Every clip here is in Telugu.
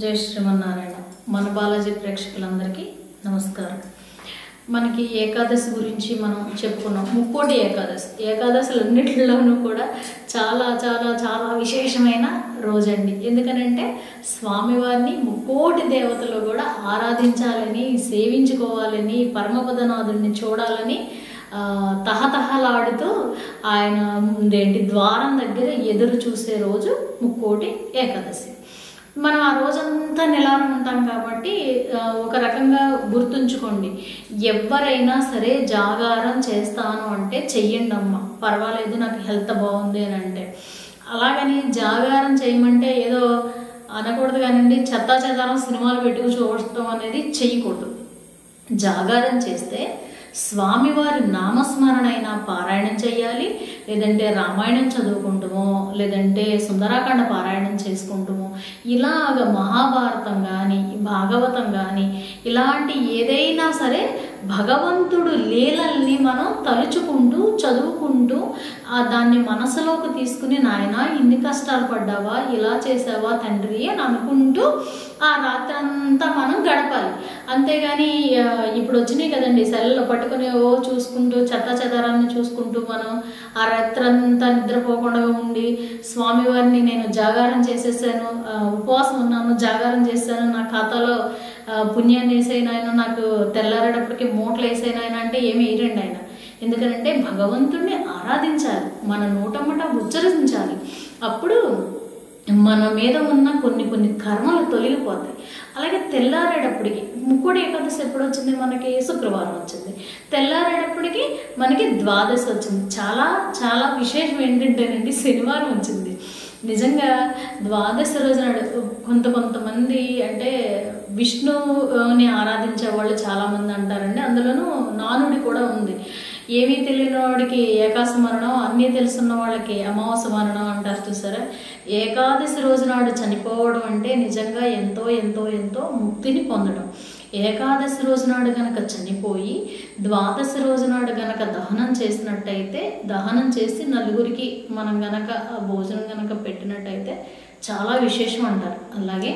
జై శ్రీమన్నారాయణ మన బాలాజీ ప్రేక్షకులందరికీ నమస్కారం మనకి ఏకాదశి గురించి మనం చెప్పుకున్నాం ముక్కోటి ఏకాదశి ఏకాదశులన్నిటిలోనూ కూడా చాలా చాలా చాలా విశేషమైన రోజండి ఎందుకనంటే స్వామివారిని ముక్కోటి దేవతలు కూడా ఆరాధించాలని సేవించుకోవాలని పరమపదనాథుడిని చూడాలని ఆ, తహతహలాడుతూ ఆయన ఏంటి ద్వారం దగ్గర ఎదురు చూసే రోజు ముక్కోటి ఏకాదశి మనం ఆ రోజంతా నిలారం ఉంటాం కాబట్టి ఆ, ఒక రకంగా గుర్తుంచుకోండి ఎవరైనా సరే జాగారం చేస్తాను అంటే చెయ్యండి అమ్మ పర్వాలేదు నాకు హెల్త్ బాగుంది అని అంటే అలాగని జాగారం చేయమంటే ఏదో అనకూడదు కానివ్వండి చెత్తా చెదారం సినిమాలు పెట్టుకు చూడటం అనేది చెయ్యకూడదు జాగారం చేస్తే స్వామివారి నామస్మరణ అయినా పారాయణం చేయాలి లేదంటే రామాయణం చదువుకుంటామో లేదంటే సుందరాకాండ పారాయణం చేసుకుంటామో ఇలాగ మహాభారతం కానీ భాగవతం కానీ ఇలాంటి ఏదైనా సరే భగవంతుడు లీలల్ని మనం తలుచుకుంటూ చదువుకుంటూ ఆ దాన్ని మనసులోకి తీసుకుని నాయన ఇన్ని కష్టాలు పడ్డావా ఇలా చేసావా తండ్రి అని అనుకుంటూ ఆ రాత్రంతా మనం గడపాలి అంతేగాని ఆ, ఇప్పుడు వచ్చినాయి కదండి సెల్లో పట్టుకుని ఓ చూసుకుంటూ చెత్త చెదారాన్ని చూసుకుంటూ మనం ఆ రాత్రంతా నిద్రపోకుండా ఉండి స్వామివారిని నేను జాగారం చేసేసాను ఆ, ఉపవాసం ఉన్నాను జాగారం చేశాను నా ఖాతాలో ఆ, పుణ్యాన్ని వేసేయను ఆయన నాకు తెల్లారేటప్పటికి మూటలు వేసేయను ఆయన అంటే ఏమి వేయరండి ఆయన ఎందుకంటే భగవంతుడిని ఆరాధించాలి మన నోటమ్మట ఉచ్చరించాలి అప్పుడు మన మీద ఉన్న కొన్ని కొన్ని కర్మలు తొలగిపోతాయి అలాగే తెల్లారేటప్పటికి ముక్కుడు ఏకాదశి ఎప్పుడు వచ్చింది మనకి శుక్రవారం వచ్చింది తెల్లారేటప్పటికి మనకి ద్వాదశి వచ్చింది చాలా చాలా విశేషం ఏంటంటేనండి శనివారం వచ్చింది నిజంగా ద్వాదశి రోజు నాడు కొంత కొంతమంది అంటే విష్ణుని ఆరాధించే వాళ్ళు చాలామంది అంటారండి అందులోనూ నానుడి కూడా ఉంది ఏమీ తెలియని వాడికి ఏకాశ మరణం అన్నీ తెలుసున్న వాళ్ళకి అమావాస మరణం అంటారు చూసారా ఏకాదశి రోజు నాడు చనిపోవడం అంటే నిజంగా ఎంతో ఎంతో ఎంతో ముక్తిని పొందడం ఏకాదశి రోజు నాడు గనక చనిపోయి ద్వాదశి రోజు నాడు గనక దహనం చేసినట్టయితే దహనం చేసి నలుగురికి మనం గనక ఆ భోజనం గనక పెట్టినట్టయితే చాలా విశేషం అంటారు అలాగే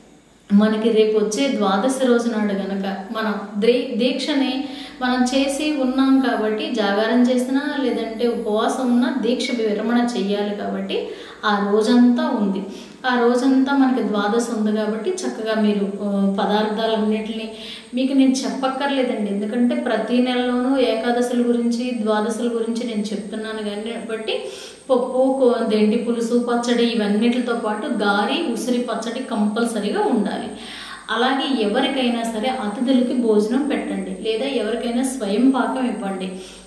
మనకి రేపు వచ్చే ద్వాదశి రోజు నాడు గనక మనం ద్రీ దీక్షని మనం చేసి ఉన్నాం కాబట్టి జాగారం చేసినా లేదంటే ఉపవాసం ఉన్నా దీక్ష విరమణ చెయ్యాలి కాబట్టి ఆ రోజంతా ఉంది ఆ రోజంతా మనకి ద్వాదశి ఉంది కాబట్టి చక్కగా మీరు ఆ, పదార్థాలన్నిటిని మీకు నేను చెప్పక్కర్లేదండి ఎందుకంటే ప్రతి నెలలోనూ ఏకాదశుల గురించి ద్వాదశుల గురించి నేను చెప్తున్నాను కానీ కాబట్టి పప్పు కో- అదేంటి పులుసు పచ్చడి ఇవన్నిటితో పాటు గారి ఉసిరి పచ్చడి కంపల్సరీగా ఉండాలి అలాగే ఎవరికైనా సరే అతిథులకి భోజనం పెట్టండి లేదా ఎవరికైనా స్వయం పాకం ఇవ్వండి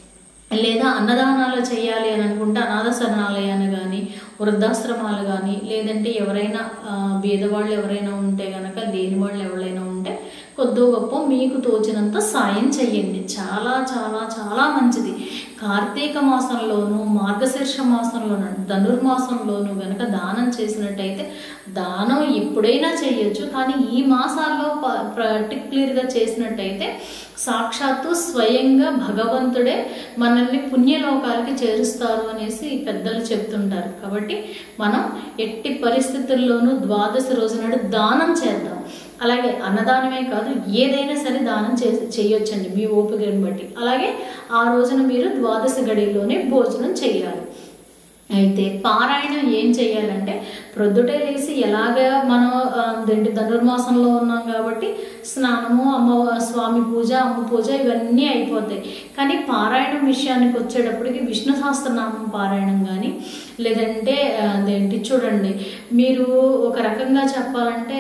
లేదా అన్నదానాలు చేయాలి అని అనుకుంటే అనాథ శరణాలయాన్ని కానీ వృద్ధాశ్రమాలు కానీ లేదంటే ఎవరైనా ఆ, బీదవాళ్ళు ఎవరైనా ఉంటే కనుక లేని వాళ్ళు ఎవరైనా ఉంటే కొద్దో గొప్ప మీకు తోచినంత సాయం చెయ్యండి చాలా చాలా చాలా మంచిది కార్తీక మాసంలోను మార్గశీర్ష మాసంలోను ధనుర్మాసంలోను గనక దానం చేసినట్టయితే దానం ఎప్పుడైనా చేయొచ్చు కానీ ఈ మాసాల్లో పర్టిక్యులర్గా చేసినట్టయితే సాక్షాత్తు స్వయంగా భగవంతుడే మనల్ని పుణ్యలోకాలకి చేరుస్తారు అనేసి పెద్దలు చెప్తుంటారు కాబట్టి మనం ఎట్టి పరిస్థితుల్లోనూ ద్వాదశి రోజు నాడు దానం చేద్దాం అలాగే అన్నదానమే కాదు ఏదైనా సరే దానం చే చేయొచ్చండి మీ ఓపికను బట్టి అలాగే ఆ రోజున మీరు ద్వాదశి గడిలోనే భోజనం చేయాలి అయితే పారాయణం ఏం చేయాలంటే ప్రొద్దుటే లేసి ఎలాగ మనం ఆ, ఏంటి ధనుర్మాసంలో ఉన్నాం కాబట్టి స్నానము అమ్మ స్వామి పూజ అమ్మ పూజ ఇవన్నీ అయిపోతాయి కానీ పారాయణం విషయానికి వచ్చేటప్పటికి విష్ణు సహస్రనామం పారాయణం కానీ లేదంటే ఆ, అదేంటి చూడండి మీరు ఒక రకంగా చెప్పాలంటే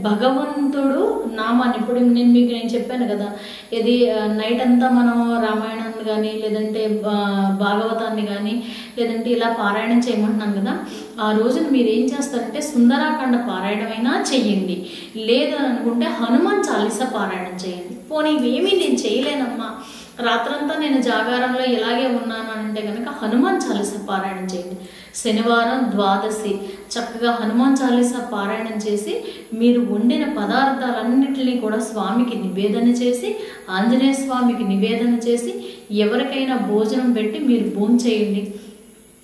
భగవంతుడు నామాన్ని ఇప్పుడు నేను మీకు నేను చెప్పాను కదా ఇది ఆ, నైట్ అంతా మనం రామాయణాన్ని కానీ లేదంటే ఆ, భాగవతాన్ని కానీ లేదంటే ఇలా పారాయణం చేయమంటున్నాను కదా ఆ రోజున మీరు ఏం చేస్తారంటే సుందరాకాండ పారాయణమైనా చెయ్యండి లేదు అని అనుకుంటే హనుమాన్ చాలీసా పారాయణం చేయండి పోనీ ఇవేమీ నేను చేయలేనమ్మా రాత్రంతా నేను జాగారంలో ఇలాగే ఉన్నాను అని అంటే కనుక హనుమాన్ చాలీసా పారాయణం చేయండి శనివారం ద్వాదశి చక్కగా హనుమాన్ చాలీసా పారాయణం చేసి మీరు వండిన పదార్థాలన్నింటినీ కూడా స్వామికి నివేదన చేసి ఆంజనేయ స్వామికి నివేదన చేసి ఎవరికైనా భోజనం పెట్టి మీరు భోంచేయండి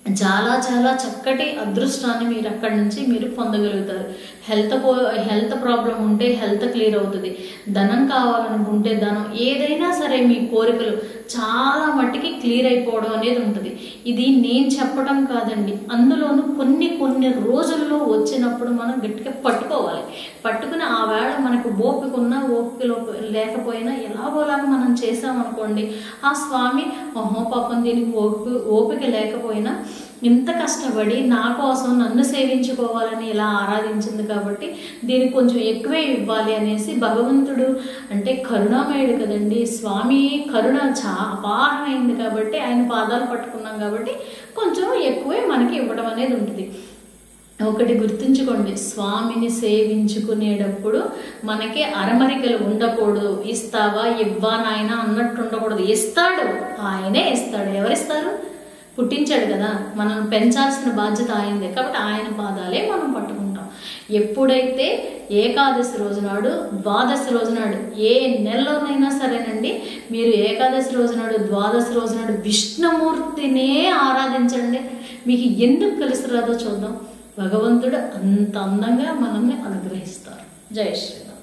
చాలా చాలా చక్కటి అదృష్టాన్ని మీరు అక్కడి నుంచి మీరు పొందగలుగుతారు హెల్త్ పో హెల్త్ ప్రాబ్లం ఉంటే హెల్త్ క్లియర్ అవుతుంది ధనం కావాలనుకుంటే ధనం ఏదైనా సరే మీ కోరికలు చాలా మట్టికి క్లియర్ అయిపోవడం అనేది ఉంటుంది ఇది నేను చెప్పడం కాదండి అందులోనూ కొన్ని కొన్ని రోజుల్లో వచ్చినప్పుడు మనం గట్టిగా పట్టుకోవాలి పట్టుకుని ఆ వేళ మనకు ఓపిక ఉన్నా ఓపిక లో- లేకపోయినా ఎలాగోలాగా మనం చేసామనుకోండి ఆ స్వామి ఓహో పాపం దీనికి ఓపిక ఓపిక లేకపోయినా ఇంత కష్టపడి నా కోసం నన్ను సేవించుకోవాలని ఇలా ఆరాధించింది కాబట్టి దీనికి కొంచెం ఎక్కువే ఇవ్వాలి అనేసి భగవంతుడు అంటే కరుణామయుడు కదండి స్వామి కరుణ చా అపారమైంది కాబట్టి ఆయన పాదాలు పట్టుకున్నాం కాబట్టి కొంచెం ఎక్కువే మనకి ఇవ్వడం అనేది ఉంటుంది ఒకటి గుర్తుంచుకోండి స్వామిని సేవించుకునేటప్పుడు మనకి అరమరికలు ఉండకూడదు ఇస్తావా ఇవ్వా నాయన అన్నట్టు ఉండకూడదు ఇస్తాడు ఆయనే ఇస్తాడు ఎవరిస్తారు పుట్టించాడు కదా మనం పెంచాల్సిన బాధ్యత ఆయనదే కాబట్టి ఆయన పాదాలే మనం పట్టుకుంటాం ఎప్పుడైతే ఏకాదశి రోజునాడు ద్వాదశి రోజునాడు ఏ నెలలోనైనా సరేనండి మీరు ఏకాదశి రోజునాడు ద్వాదశి రోజునాడు విష్ణుమూర్తినే ఆరాధించండి మీకు ఎందుకు కలిసి రాదో చూద్దాం భగవంతుడు అంత అందంగా మనల్ని అనుగ్రహిస్తారు జై శ్రీరామ్